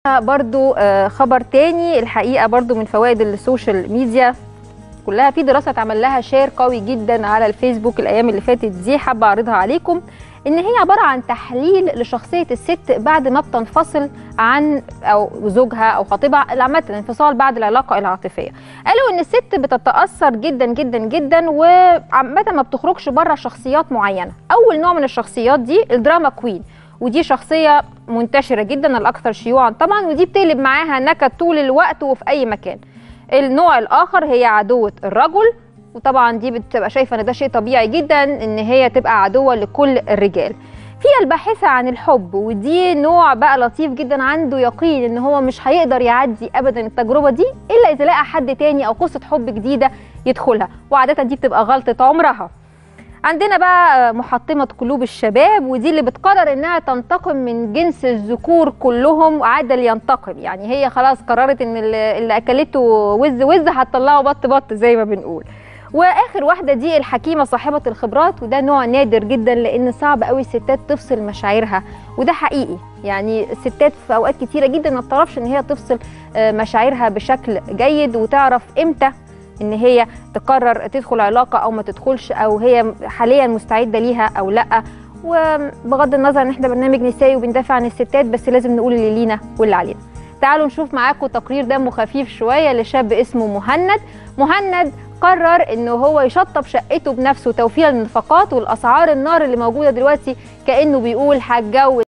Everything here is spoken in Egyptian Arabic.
برضو آه، خبر تاني الحقيقه برضو من فوائد السوشيال ميديا كلها في دراسه اتعمل لها شير قوي جدا على الفيسبوك الايام اللي فاتت دي حابه اعرضها عليكم ان هي عباره عن تحليل لشخصيه الست بعد ما بتنفصل عن او زوجها او خطيبها عامه الانفصال بعد العلاقه العاطفيه قالوا ان الست بتتاثر جدا جدا جدا وعامه ما بتخرجش بره شخصيات معينه اول نوع من الشخصيات دي الدراما كوين ودي شخصيه منتشره جدا الاكثر شيوعا طبعا ودي بتقلب معاها نكد طول الوقت وفي اي مكان النوع الاخر هي عدوه الرجل وطبعا دي بتبقى شايفه ان ده شيء طبيعي جدا ان هي تبقى عدوه لكل الرجال في الباحثه عن الحب ودي نوع بقى لطيف جدا عنده يقين ان هو مش هيقدر يعدي ابدا التجربه دي الا اذا لقى حد تاني او قصه حب جديده يدخلها وعاده دي بتبقى غلطه عمرها عندنا بقى محطمة قلوب الشباب ودي اللي بتقرر انها تنتقم من جنس الذكور كلهم عدل ينتقم يعني هي خلاص قررت ان اللي اللي اكلته وز وز هتطلعه بط بط زي ما بنقول واخر واحده دي الحكيمه صاحبه الخبرات وده نوع نادر جدا لان صعب قوي الستات تفصل مشاعرها وده حقيقي يعني الستات في اوقات كتيره جدا ما بتعرفش ان هي تفصل آه، مشاعرها بشكل جيد وتعرف امتى ان هي تقرر تدخل علاقه او ما تدخلش او هي حاليا مستعده ليها او لا وبغض النظر ان احنا برنامج نسائي وبندافع عن الستات بس لازم نقول اللي لينا واللي علينا تعالوا نشوف معاكم تقرير دمه خفيف شويه لشاب اسمه مهند مهند قرر انه هو يشطب شقته بنفسه توفيرا للنفقات والاسعار النار اللي موجوده دلوقتي كانه بيقول هتجوز